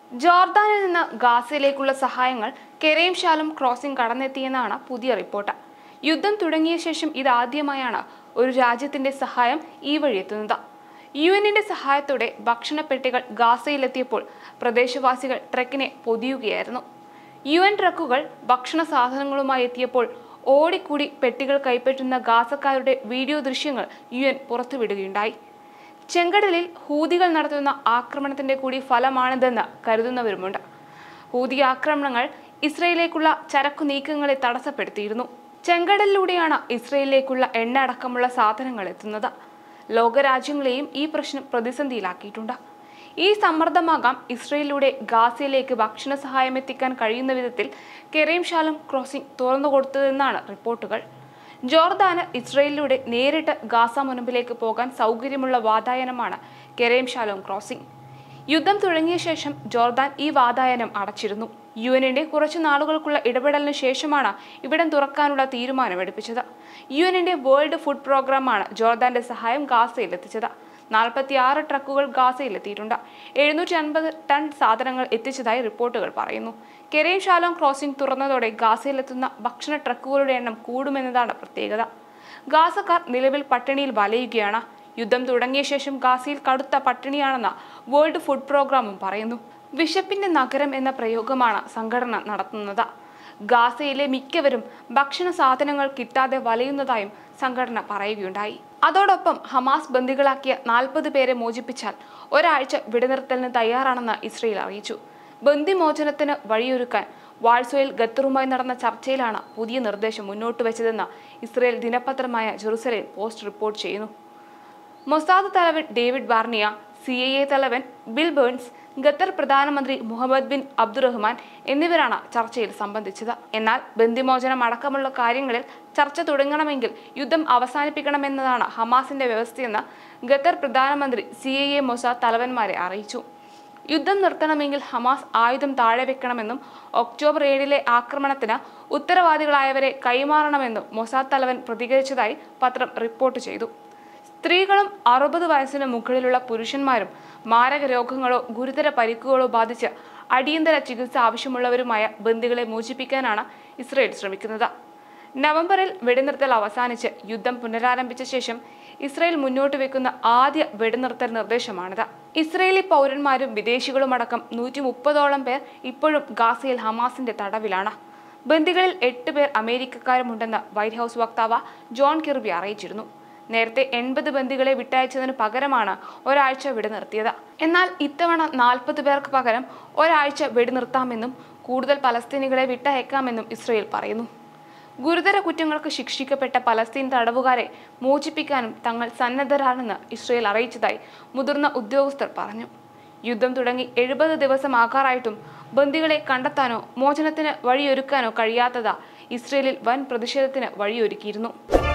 ജോർദാനിൽ നിന്ന് ഗാസയിലേക്കുള്ള സഹായങ്ങൾ കെരേം ഷാലും ക്രോസിംഗ് കടന്നെത്തിയെന്നാണ് പുതിയ റിപ്പോർട്ട് യുദ്ധം തുടങ്ങിയ ശേഷം ഇതാദ്യമായാണ് ഒരു രാജ്യത്തിന്റെ സഹായം ഈ വഴി എത്തുന്നത് യു എന്നിന്റെ സഹായത്തോടെ ഭക്ഷണപ്പെട്ടികൾ ഗാസയിലെത്തിയപ്പോൾ പ്രദേശവാസികൾ ട്രക്കിനെ പൊതിയുകയായിരുന്നു യു എൻ ട്രക്കുകൾ ഭക്ഷണ സാധനങ്ങളുമായി എത്തിയപ്പോൾ ഓടിക്കൂടി പെട്ടികൾ കൈപ്പറ്റുന്ന ഗാസക്കാരുടെ വീഡിയോ ദൃശ്യങ്ങൾ യു എൻ പുറത്തുവിടുകയുണ്ടായി ചെങ്കടലിൽ ഹൂതികൾ നടത്തുന്ന ആക്രമണത്തിന്റെ കൂടി ഫലമാണിതെന്ന് കരുതുന്നവരുമുണ്ട് ഹൂതി ആക്രമണങ്ങൾ ഇസ്രയേലിലേക്കുള്ള ചരക്കു നീക്കങ്ങളെ തടസ്സപ്പെടുത്തിയിരുന്നു ചെങ്കടലിലൂടെയാണ് ഇസ്രയേലിലേക്കുള്ള എണ്ണ അടക്കമുള്ള സാധനങ്ങൾ എത്തുന്നത് ലോകരാജ്യങ്ങളെയും ഈ പ്രശ്നം പ്രതിസന്ധിയിലാക്കിയിട്ടുണ്ട് ഈ സമ്മർദ്ദമാകാം ഇസ്രയേലിലൂടെ ഗാസയിലേക്ക് ഭക്ഷണ സഹായം എത്തിക്കാൻ കഴിയുന്ന വിധത്തിൽ കെറീം ഷാലം ക്രോസിംഗ് തുറന്നു കൊടുത്തതെന്നാണ് റിപ്പോർട്ടുകൾ ജോർദാന് ഇസ്രയേലിലൂടെ നേരിട്ട് ഗാസ മുനമ്പിലേക്ക് പോകാൻ സൗകര്യമുള്ള വാതായനമാണ് കെരേം ഷാലോം ക്രോസിംഗ് യുദ്ധം തുടങ്ങിയ ശേഷം ജോർദാൻ ഈ വാതായനം അടച്ചിരുന്നു യു എന്നിന്റെ കുറച്ചു നാളുകൾക്കുള്ള ഇടപെടലിന് ശേഷമാണ് ഇവിടം തുറക്കാനുള്ള തീരുമാനമെടുപ്പിച്ചത് യു എന്നിന്റെ വേൾഡ് ഫുഡ് പ്രോഗ്രാമാണ് ജോർദാന്റെ സഹായം ഗാസയിൽ എത്തിച്ചത് നാൽപ്പത്തി ആറ് ട്രക്കുകൾ ഗാസയിലെത്തിയിട്ടുണ്ട് എഴുന്നൂറ്റി അൻപത് ടൺ സാധനങ്ങൾ എത്തിച്ചതായി റിപ്പോർട്ടുകൾ പറയുന്നു കെരേം ഷാലോം ക്രോസിംഗ് തുറന്നതോടെ ഗാസയിലെത്തുന്ന ഭക്ഷണ ട്രക്കുകളുടെ എണ്ണം കൂടുമെന്നതാണ് പ്രത്യേകത ഗാസക്കാർ നിലവിൽ പട്ടിണിയിൽ വലയുകയാണ് യുദ്ധം തുടങ്ങിയ ശേഷം ഗാസയിൽ കടുത്ത പട്ടിണിയാണെന്ന് വേൾഡ് ഫുഡ് പ്രോഗ്രാമും പറയുന്നു വിശപ്പിന്റെ നഗരം എന്ന പ്രയോഗമാണ് സംഘടന നടത്തുന്നത് ഗാസയിലെ മിക്കവരും ഭക്ഷണ സാധനങ്ങൾ കിട്ടാതെ വലയുന്നതായും സംഘടന പറയുകയുണ്ടായി അതോടൊപ്പം ഹമാസ് ബന്ദികളാക്കിയ നാൽപ്പത് പേരെ മോചിപ്പിച്ചാൽ ഒരാഴ്ച വെടിനിർത്തലിന് തയ്യാറാണെന്ന് ഇസ്രയേൽ അറിയിച്ചു ബന്ദിമോചനത്തിന് വഴിയൊരുക്കാൻ വാൾസോയിൽ ഖത്തറുമായി നടന്ന ചർച്ചയിലാണ് പുതിയ നിർദ്ദേശം മുന്നോട്ട് വെച്ചതെന്ന് ഇസ്രയേൽ ദിനപത്രമായ ജെറുസലേം പോസ്റ്റ് റിപ്പോർട്ട് ചെയ്യുന്നു മൊസാദ് തലവൻ David Barnea C I A തലവൻ ബിൽ ബേൺസ് ഖത്തർ പ്രധാനമന്ത്രി മുഹമ്മദ് ബിൻ അബ്ദുറഹ്മാൻ എന്നിവരാണ് ചർച്ചയിൽ സംബന്ധിച്ചത് എന്നാൽ ബന്ദിമോചനം അടക്കമുള്ള കാര്യങ്ങളിൽ ചർച്ച തുടങ്ങണമെങ്കിൽ യുദ്ധം അവസാനിപ്പിക്കണമെന്നതാണ് ഹമാസിന്റെ വ്യവസ്ഥയെന്ന് ഖത്തർ പ്രധാനമന്ത്രി സി ഐ എ മൊസാദ് തലവന്മാരെ അറിയിച്ചു യുദ്ധം നിർത്തണമെങ്കിൽ ഹമാസ് ആയുധം താഴെ വെക്കണമെന്നും ഒക്ടോബർ ഏഴിലെ ആക്രമണത്തിന് ഉത്തരവാദികളായവരെ കൈമാറണമെന്നും മൊസാദ് തലവൻ പ്രതികരിച്ചതായി പത്രം റിപ്പോർട്ട് ചെയ്തു സ്ത്രീകളും അറുപത് വയസ്സിന് മുകളിലുള്ള പുരുഷന്മാരും മാരക രോഗങ്ങളോ ഗുരുതര പരിക്കുകളോ ബാധിച്ച് അടിയന്തര ചികിത്സ ആവശ്യമുള്ളവരുമായ ബന്ദികളെ മോചിപ്പിക്കാനാണ് ഇസ്രയേൽ ശ്രമിക്കുന്നത് നവംബറിൽ വെടിനിർത്തൽ അവസാനിച്ച് യുദ്ധം പുനരാരംഭിച്ച ശേഷം ഇസ്രയേൽ മുന്നോട്ട് വെക്കുന്ന ആദ്യ വെടിനിർത്തൽ നിർദ്ദേശമാണിത് ഇസ്രയേലി പൗരന്മാരും വിദേശികളുമടക്കം നൂറ്റി മുപ്പതോളം പേർ ഇപ്പോഴും ഗാസയിൽ ഹമാസിന്റെ തടവിലാണ് ബന്ദികളിൽ എട്ട് പേർ അമേരിക്കക്കാരുമുണ്ടെന്ന് വൈറ്റ് ഹൗസ് വക്താവ് ജോൺ കിർബി അറിയിച്ചിരുന്നു നേരത്തെ എൺപത് ബന്ദികളെ വിട്ടയച്ചതിന് പകരമാണ് ഒരാഴ്ച വെടിനിർത്തിയത് എന്നാൽ ഇത്തവണ നാൽപ്പത് പേർക്ക് പകരം ഒരാഴ്ച വെടിനിർത്താമെന്നും കൂടുതൽ പലസ്തീനികളെ വിട്ടയക്കാമെന്നും ഇസ്രയേൽ പറയുന്നു ഗുരുതര കുറ്റങ്ങൾക്ക് ശിക്ഷിക്കപ്പെട്ട പലസ്തീൻ തടവുകാരെ മോചിപ്പിക്കാനും തങ്ങൾ സന്നദ്ധരാണെന്ന് ഇസ്രയേൽ അറിയിച്ചതായി മുതിർന്ന ഉദ്യോഗസ്ഥർ പറഞ്ഞു യുദ്ധം തുടങ്ങി എഴുപത് ദിവസമാകാറായിട്ടും ബന്ദികളെ കണ്ടെത്താനോ മോചനത്തിന് വഴിയൊരുക്കാനോ കഴിയാത്തത് ഇസ്രയേലിൽ വൻ പ്രതിഷേധത്തിന് വഴിയൊരുക്കിയിരുന്നു